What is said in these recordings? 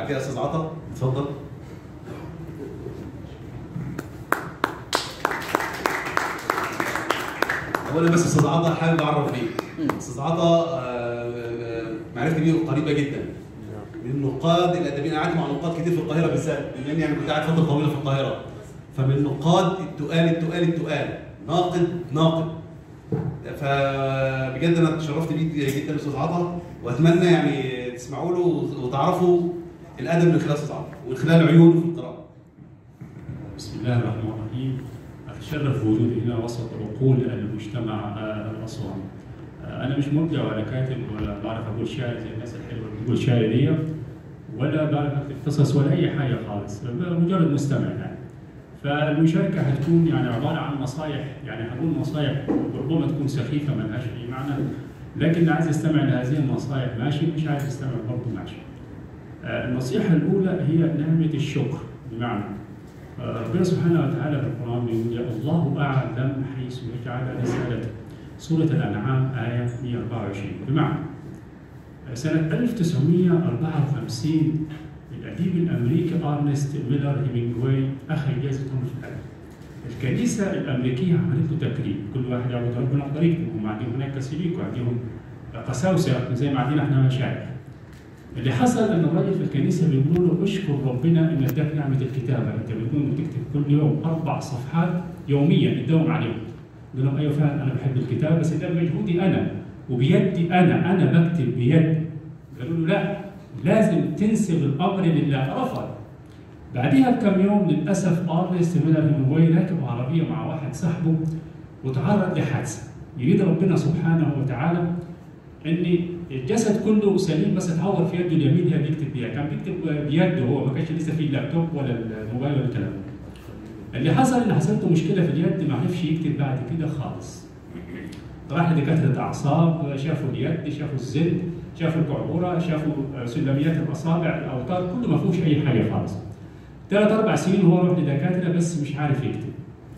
بعد كده استاذ عطا اتفضل اولا بس استاذ عطا حابب اعرف بيه استاذ عطا آه، آه، معرفتي بيه قريبه جدا من النقاد الادبيين انا قعدت مع نقاد كتير في القاهره بالذات بما اني يعني كنت قاعد فتره طويله في القاهره فمن النقاد التقال التقال التقال ناقد ناقد فبجد انا اتشرفت بيه جدا استاذ عطا واتمنى يعني تسمعوا له وتعرفوا الادب من خلال استاذ عطا ومن خلال عيونه في القراءه بسم الله الرحمن الرحيم أتشرف بوجودي هنا وسط عقول المجتمع آه، الأسواني آه، أنا مش مبدع ولا كاتب ولا بعرف أقول شعر زي الناس الحلوة اللي بتقول شعر دي ولا بعرف أكتب قصص ولا أي حاجة خالص مجرد مستمع يعني فالمشاركة هتكون يعني عبارة عن نصائح يعني هقول نصائح ربما تكون سخيفة ما لهاش أي معنى لكن اللي عايز يستمع لهذه النصائح ماشي مش عايز يستمع برضه ماشي آه، النصيحة الأولى هي نعمة الشكر بمعنى آه، ربنا سبحانه وتعالى في القرآن بيقول يا الله أعلم حيث يجعل رسالته سورة الأنعام آية 124 بمعنى آه، سنة 1954 الأديب الأمريكي أرنست ميلر هيمنجواي أخذ جائزة نوبل في الأدب الكنيسة الأمريكية عملت له تكريم كل واحد يعبد ربنا بطريقته هم عندهم هناك كاثوليك وعندهم قساوسة زي ما عندنا احنا مشايخ اللي حصل ان الراجل في الكنيسه بيقولوا له اشكر ربنا ان اداك نعمه الكتابه انت بتكون بتكتب كل يوم اربع صفحات يوميا تداوم عليهم قال لهم ايوه فعلا انا بحب الكتابه بس ده بمجهودي انا وبيدي انا انا بكتب بيدي قالوا له لا لازم تنسب الامر لله رفض بعدها بكم يوم للاسف ارنست ميلر هيمنجواي راكب عربيه مع واحد صاحبه وتعرض لحادثه يريد ربنا سبحانه وتعالى ان الجسد كله سليم بس اتعور في يده اليمين اللي هي بيكتب بيها كان بيكتب بيده هو ما كانش لسه في اللابتوب ولا الموبايل ولا الكلام ده. اللي حصل ان حصلت له مشكله في اليد ما عرفش يكتب بعد كده خالص راح لدكاتره اعصاب شافوا اليد شافوا الزند شافوا القعوره شافوا سلميات الاصابع الاوتار كله ما فيهوش اي حاجه خالص ثلاث اربع سنين هو راح لدكاتره بس مش عارف يكتب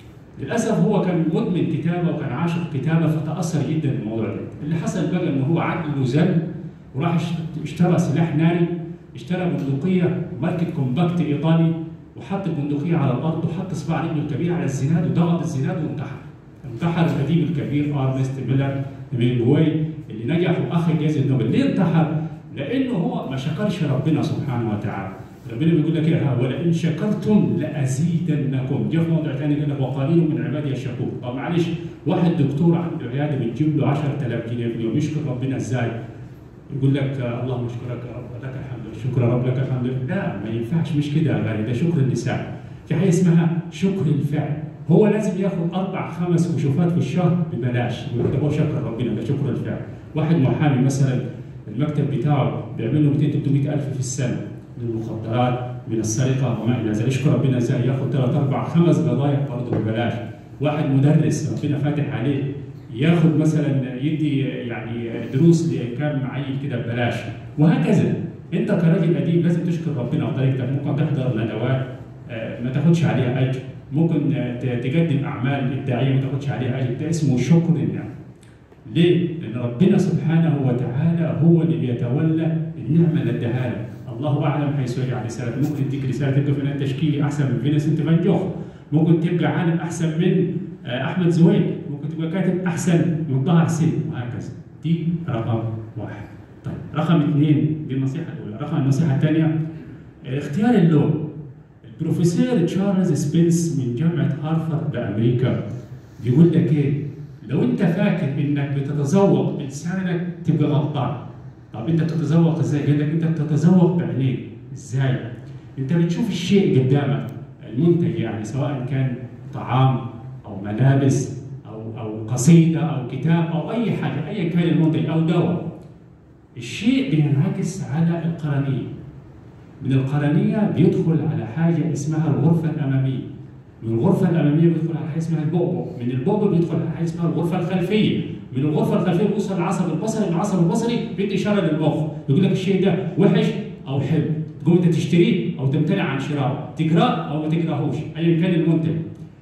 للاسف هو كان مدمن كتابه وكان عاشق كتابه فتاثر جدا بالموضوع ده اللي حصل بقى ان هو عقله زل وراح اشت- اشترى سلاح ناري اشترى بندقيه ماركه كومباكت ايطالي وحط البندقيه على الارض وحط اصبع رجله الكبير على الزناد وضغط الزناد وانتحر انتحر الاديب الكبير ارنست ميلر هيمنجواي اللي نجح واخذ جائزه نوبل ليه انتحر؟ لانه هو ما شكرش ربنا سبحانه وتعالى ربنا بيقول لك ايه ولئن شكرتم لازيدنكم جاء في موضع ثاني قال لك وقليل من عبادي الشكور طب معلش واحد دكتور عنده عياده بتجيب له 10000 جنيه في اليوم يشكر ربنا ازاي؟ يقول لك آه، اللهم اشكرك يا رب لك الحمد شكر رب لك الحمد لا ما ينفعش مش كده يا غالي ده شكر اللسان في حاجه اسمها شكر الفعل هو لازم ياخد اربع خمس كشوفات في الشهر ببلاش يقول ده هو شكر ربنا ده شكر الفعل واحد محامي مثلا المكتب بتاعه بيعمل له 200 300 الف في السنه من المخدرات من السرقه وما الى ذلك يشكر ربنا ازاي ياخد ثلاث اربع خمس قضايا برضه ببلاش واحد مدرس ربنا فاتح عليه ياخد مثلا يدي يعني دروس لكام عيل كده ببلاش وهكذا انت كراجل اديب لازم تشكر ربنا بطريقتك ممكن تحضر ندوات آه، ما تاخدش عليها اجر ممكن آه، ت- تقدم اعمال ابداعيه ما تاخدش عليها اجر ده اسمه شكر النعم ليه؟ لأن ربنا سبحانه وتعالى هو اللي بيتولى النعمة اللي اداها لك، الله أعلم حيث يجعل رسالة، ممكن تديك رسالة تبقى فنان تشكيلي أحسن من فينسنت فان جوخ، ممكن تبقى عالم أحسن من آه، أحمد زويل، ممكن تبقى كاتب أحسن من طه حسين وهكذا. دي رقم واحد. طيب رقم اثنين دي النصيحة الأولى، رقم النصيحة الثانية آه، اختيار اللون. البروفيسور تشارلز سبينس من جامعة هارفارد بأمريكا بيقول لك إيه؟ لو انت فاكر انك بتتذوق بلسانك تبقى غلطان طب انت بتتذوق ازاي؟ قال لك انت بتتذوق بعينيك ازاي؟ انت بتشوف الشيء قدامك المنتج يعني سواء كان طعام او ملابس او او قصيده او كتاب او اي حاجه ايا كان المنتج او دواء الشيء بينعكس على القرنيه من القرنيه بيدخل على حاجه اسمها الغرفه الاماميه من الغرفه الاماميه بيدخل على حاجه اسمها البؤبؤ من البؤبؤ بيدخل على حاجه اسمها الغرفه الخلفيه من الغرفه الخلفيه بيوصل للعصب البصري من العصب البصري بيدي اشاره للمخ يقول لك الشيء ده وحش او حلو تقوم انت تشتريه او تمتنع عن شرائه تقراه او ما تقراهوش ايا كان المنتج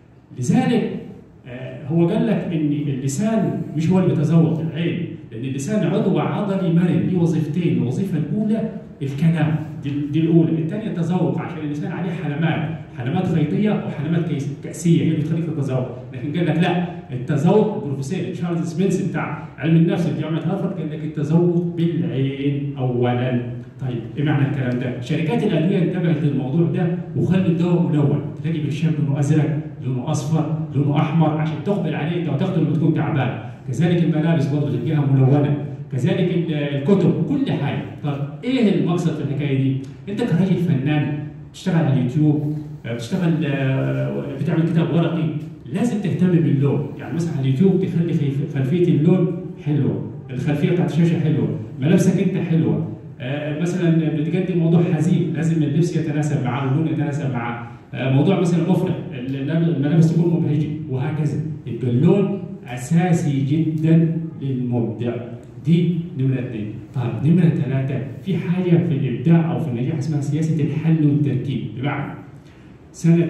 لذلك آه، هو قال لك ان اللسان مش هو اللي بيتذوق العين لان اللسان عضو عضلي مرن ليه وظيفتين الوظيفه الاولى الكلام دي, دي الاولى الثانيه التذوق عشان الانسان عليه حلمات حلمات خيطيه وحلمات كيس- كاسيه هي اللي بتخليك تتذوق لكن قال لك لا التذوق البروفيسور تشارلز سبنس بتاع علم النفس في جامعه هارفارد قال لك التذوق بالعين اولا طيب ايه معنى الكلام ده؟ شركات الادويه انتبهت للموضوع ده وخلوا الدواء ملون تلاقي بالشام لونه ازرق لونه اصفر لونه احمر عشان تقبل عليه انت وتاخده لما تكون تعبان كذلك الملابس برضه تلاقيها ملونه كذلك ال- الكتب كل حاجه طب ايه المقصد في الحكايه دي؟ انت كراجل فنان بتشتغل على اليوتيوب آه، بتشتغل آه، بتعمل كتاب ورقي لازم تهتم باللون يعني مثلا على اليوتيوب تخلي خلف- خلفيه اللون حلوه الخلفيه بتاعت الشاشه حلوه ملابسك انت حلوه آه، مثلا بتقدم موضوع حزين لازم اللبس يتناسب معاه واللون يتناسب معاه آه، موضوع مثلا مفرح ال- الملابس تكون مبهجه وهكذا يبقى اللون اساسي جدا للمبدع دي نمرة اثنين طيب نمرة ثلاثة في حاجة في الإبداع أو في النجاح اسمها سياسة الحل والتركيب بمعنى سنة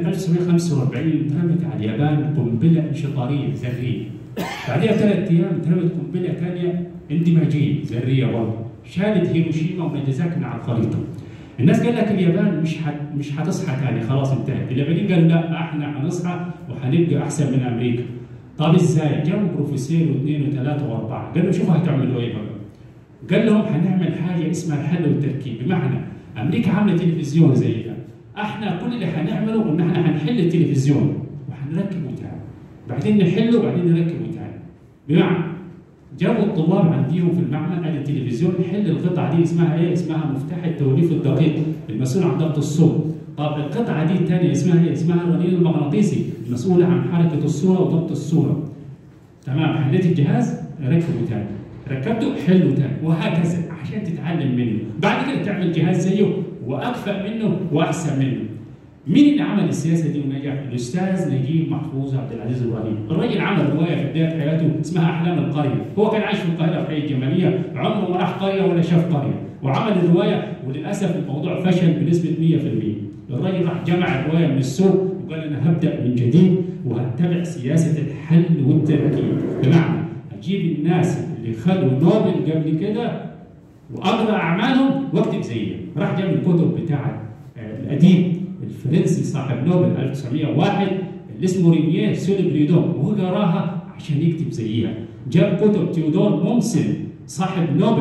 1945 ترمت على اليابان قنبلة انشطارية ذرية بعدها بثلاث أيام ترمت قنبلة ثانية اندماجية ذرية برضه شالت هيروشيما وناجازاكي من على الخريطة الناس قال لك اليابان مش حت مش هتصحى ثاني خلاص انتهت اليابانيين قالوا لا احنا هنصحى وهنبقى احسن من امريكا طب ازاي؟ جابوا بروفيسور واثنين وثلاثه واربعه قالوا شوفوا هتعملوا ايه بقى قال لهم هنعمل حاجه اسمها الحل والتركيب بمعنى امريكا عامله تلفزيون زي ده احنا كل اللي هنعمله ان احنا هنحل التلفزيون وهنركبه تاني بعدين نحله وبعدين نركبه تاني بمعنى جابوا الطلاب عنديهم في المعمل قال التلفزيون حل القطعه دي اسمها ايه؟ اسمها مفتاح التوليف الدقيق المسؤول عن ضبط الصوت. طب القطعه دي الثانيه اسمها ايه؟ اسمها الرنين المغناطيسي المسؤوله عن حركه الصوره وضبط الصوره. تمام حليت الجهاز ركبه تاني ركبته حله تاني وهكذا عشان تتعلم منه بعد كده تعمل جهاز زيه واكفأ منه واحسن منه مين اللي عمل السياسه دي ونجح؟ الاستاذ نجيب محفوظ عبد العزيز ابراهيم، الراجل عمل روايه في بدايه حياته اسمها احلام القريه، هو كان عايش في القاهره في حي الجماليه، عمره ما راح قريه ولا شاف قريه، وعمل الروايه وللاسف الموضوع فشل بنسبه 100%، الراجل راح جمع الروايه من السوق وقال انا هبدا من جديد وهتبع سياسه الحل والتركيب، بمعنى اجيب الناس اللي خدوا نوبل قبل كده واقرا اعمالهم واكتب زيهم، راح جاب الكتب بتاعت آه، الاديب الفرنسي صاحب نوبل 1901 اللي اسمه رينيه سوليبريدون وهو قراها عشان يكتب زيها جاب كتب تيودور مومسن صاحب نوبل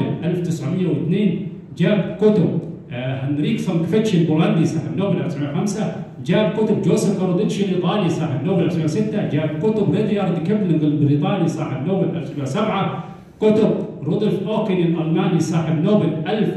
1902 جاب كتب آه، هنريك فانكفيتش البولندي صاحب نوبل 1905 جاب كتب جوزيف كاروديتش الايطالي صاحب نوبل 1906 جاب كتب ريديارد كيبلينج البريطاني صاحب نوبل 1907 كتب رودولف اوكن الالماني صاحب نوبل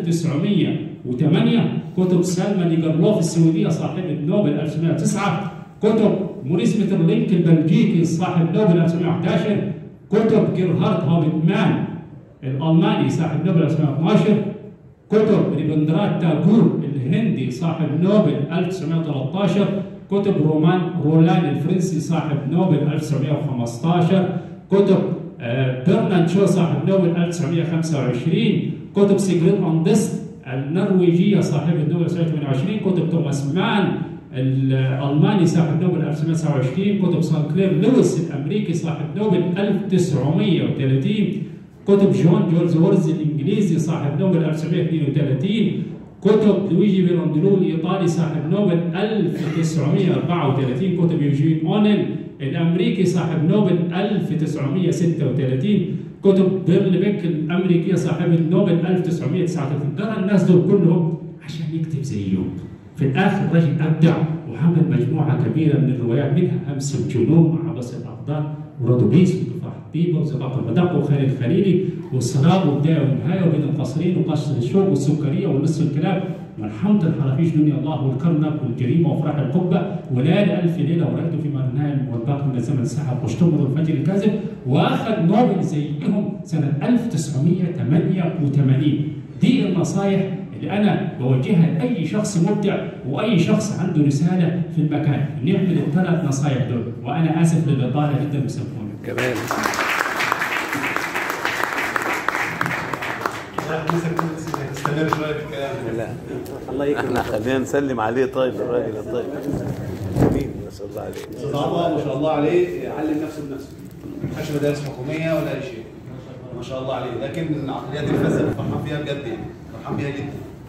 1908 كتب سلمى نيجرلوف السويديه صاحبه نوبل 1909 كتب موريس مترلينك البلجيكي صاحب نوبل 1911 كتب جيرهارد هوبتمان الالماني صاحب نوبل 1912 كتب ريبندرات تاغور الهندي صاحب نوبل 1913 كتب رومان رولان الفرنسي صاحب نوبل 1915 كتب آه، برنارد شو صاحب نوبل 1925 كتب سيجريد أندست النرويجية صاحبة نوبل 1928 كتب توماس مان الألماني صاحب نوبل 1929 كتب سانكلير لويس الأمريكي صاحب نوبل 1930 كتب جون جورج وورز الإنجليزي صاحب نوبل 1932 كتب لويجي بيروندولو الإيطالي صاحب نوبل 1934 كتب يوجين أونيل الأمريكي صاحب نوبل 1936 كتب بيرل بيك الأمريكية صاحبة نوبل 1939 قرأ الناس دول كلهم عشان يكتب زيهم في الآخر الرجل أبدع وعمل مجموعة كبيرة من الروايات منها أمس الجنون وعبس الأقدار ورودوبيس وتفاح الطيبة وزقاق المدق وخالد الخليلي والسراب وبداية ونهاية وبين القصرين وقصر الشوق والسكرية ونصف الكلاب مرحمة الحرافيش دنيا الله والكرنك والجريمة وفرح القبة وليالي ألف ليلة ورأيت في مرنايم والباقي من الزمن سحب واشتمر الفجر الكاذب وأخذ نوبل زيهم سنة 1988 دي النصائح اللي أنا بوجهها لأي شخص مبدع وأي شخص عنده رسالة في المكان نعمل الثلاث نصائح دول وأنا آسف للإطالة جدا بسامحوني كمان استمر شويه في الكلام لا الله يكرمك احنا خلينا نسلم عليه طيب الراجل الطيب جميل ما شاء الله عليه استاذ عطا ما شاء الله عليه يعلم نفسه بنفسه ما خدش مدارس حكوميه ولا اي شيء ما شاء الله عليه لكن العقليات الفاسده اللي فرحان فيها بجد يعني فرحان بيها جدا